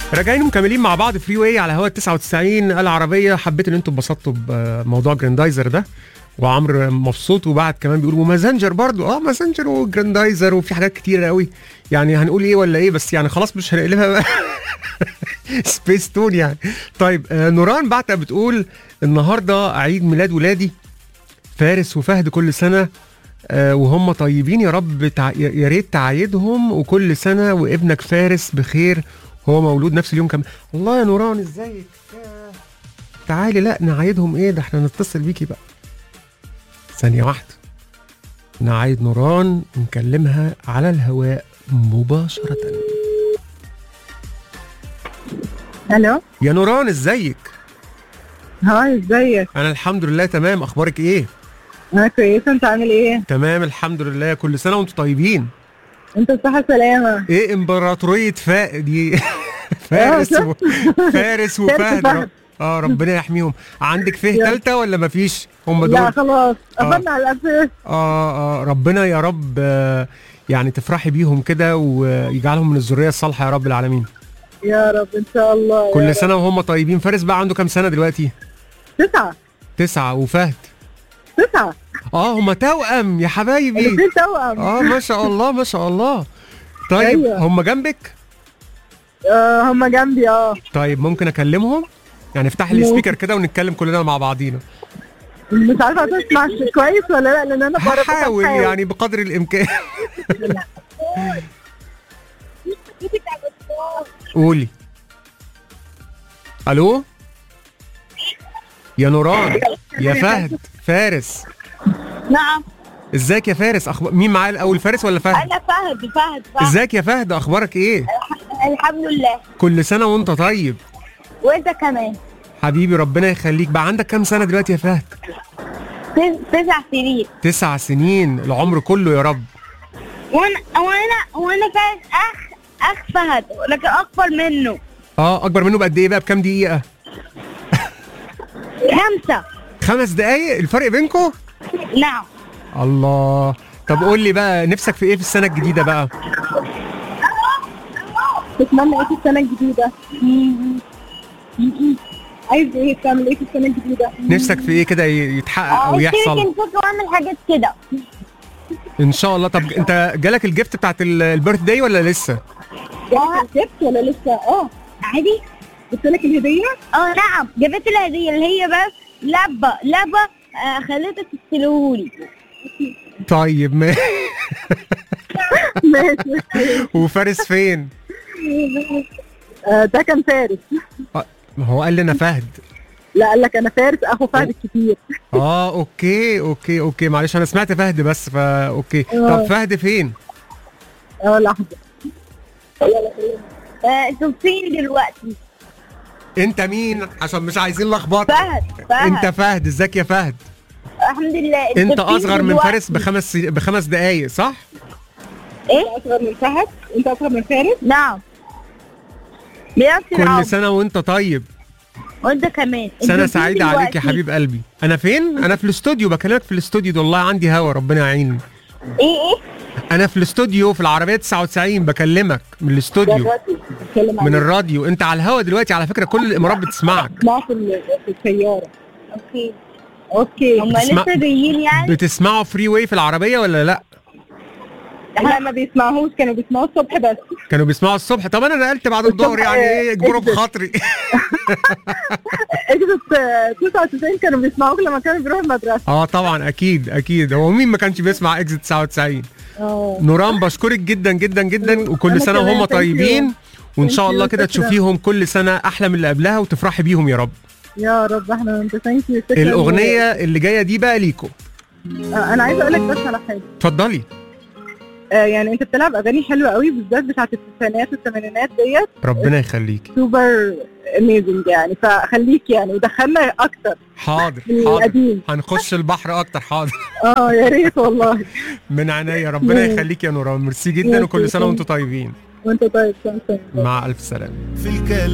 راجعين مكملين مع بعض فري واي على هوا 99 العربيه حبيت ان انتم اتبسطتوا بموضوع جراندايزر ده وعمرو مبسوط وبعد كمان بيقول ومازنجر برضو اه مازنجر وجراندايزر وفي حاجات كتيره قوي يعني هنقول ايه ولا ايه بس يعني خلاص مش هنقلبها بقى سبيس تون يعني طيب آه نوران بعتها بتقول النهارده عيد ميلاد ولادي فارس وفهد كل سنه آه وهم طيبين يا رب تع... يا ريت تعايدهم وكل سنه وابنك فارس بخير هو مولود نفس اليوم كمان الله يا نوران ازيك يا- تعالي لا نعايدهم ايه ده احنا نتصل بيكي بقى ثانية واحدة نعايد نوران ونكلمها على الهواء مباشرة الو يا نوران ازيك هاي ازيك انا الحمد لله تمام اخبارك ايه انا كويسه انت عامل ايه تمام الحمد لله كل سنة وانتم طيبين انت بصحه سلامه ايه امبراطورية فا دي فارس و... فارس وفهد وفهد. اه ربنا يحميهم عندك فيه يلا. تالتة ولا مفيش هم لا دول خلاص آه. قفلنا على الاساس آه, اه ربنا يا رب آه يعني تفرحي بيهم كده ويجعلهم من الذريه الصالحه يا رب العالمين يا رب ان شاء الله يا كل رب. سنه وهم طيبين فارس بقى عنده كام سنه دلوقتي تسعه تسعة وفهد تسعه اه هم توأم يا حبايبي الاثنين توأم اه ما شاء الله ما شاء الله طيب أيوة. هم جنبك آه هم جنبي اه طيب ممكن اكلمهم يعني افتح لي ممكن. سبيكر كده ونتكلم كلنا مع بعضينا مش عارفه هتسمع كويس ولا لا لان انا بره هحاول يعني بقدر الامكان قولي الو يا نوران يا فهد فارس نعم ازيك يا فارس اخبار مين معايا الاول فارس ولا فهد انا فهد فهد فهد ازيك يا فهد اخبارك ايه الحمد لله كل سنه وانت طيب وانت كمان حبيبي ربنا يخليك بقى عندك كام سنه دلوقتي يا فهد تس- تسع سنين تسع سنين العمر كله يا رب وانا وانا وانا فهد اخ اخ فهد لكن اكبر منه اه اكبر منه بقد ايه بقى بكام دقيقه خمسة خمس دقايق الفرق بينكم نعم الله طب قول لي بقى نفسك في ايه في السنه الجديده بقى تتمنى ايه في السنه الجديده عايز ايه تعمل ايه في السنه الجديده نفسك في ايه كده ي- يتحقق او اشترك يحصل انفوك واعمل حاجات كده ان شاء الله طب انت جالك الجفت بتاعت البيرث داي ولا لسه جبت جبت ولا لسه اه عادي جبت لك الهديه اه نعم جابت لي هدية اللي هي بس لعبة لعبة آه خليتك تستلهولي طيب ما ماشي وفارس فين آه، ده كان فارس آه، ما هو قال لي انا فهد لا قال لك انا فارس اخو فهد الكبير اه اوكي اوكي اوكي معلش انا سمعت فهد بس فا اوكي طب آه. فهد فين اه لحظه آه انتوا فين دلوقتي انت مين عشان مش عايزين لخبطه فهد فهد انت فهد ازيك يا فهد الحمد لله انت فين اصغر من دلوقتي؟ فارس بخمس بخمس دقايق صح ايه اصغر من فهد انت اصغر من فارس نعم بنفس العمر كل سنه وانت طيب وانت كمان انتوا سنه فين سعيده عليك يا دلوقتي؟ حبيب قلبي انا فين انا في الاستوديو بكلمك في الاستوديو ده والله عندي هوا ربنا يعيني ايه ايه انا في الاستوديو في العربيه 99 بكلمك من الاستوديو دلوقتي بتكلم من عن الراديو انت على الهوا دلوقتي على فكره كل الامارات بتسمعك اسمعوا في ال- في السياره اوكي اوكي هم بتسمع- لسه جايين يعني بتسمعوا فري واي في العربيه ولا لا لا ما بيسمعوش كانوا بيسمعوا الصبح بس كانوا بيسمعوا الصبح طب انا نقلت بعد الظهر يعني ايه اجبروا بخاطري اجدت 99 كانوا بيسمعوك لما كانوا بيروحوا المدرسه اه طبعا اكيد اكيد هو مين ما كانش بيسمع اكزit 99 اه نوران بشكرك جدا جدا جدا وكل أنا سنه كمان، وهم thank you. طيبين وان شاء Thank الله you، كده شكراً. تشوفيهم كل سنه احلى من اللي قبلها وتفرحي بيهم يا رب يا رب احنا انت ثانك يو الاغنيه اللي جايه دي بقى ليكو انا عايزه اقول لك بس على حاجه اتفضلي آه يعني انت بتلعب اغاني حلوه قوي بالذات بتاعت التسعينات والثمانينات ديت ربنا يخليكي سوبر اميزنج يعني فخليك يعني ودخلنا اكتر حاضر من حاضر القديم هنخش البحر اكتر حاضر اه يا ريت والله من عينيا ربنا مم. يخليك يا نوران ميرسي جدا ميرسي، وكل سنه thank وانتم طيبين وانت طيب سلام مع الف سلامه في الكلام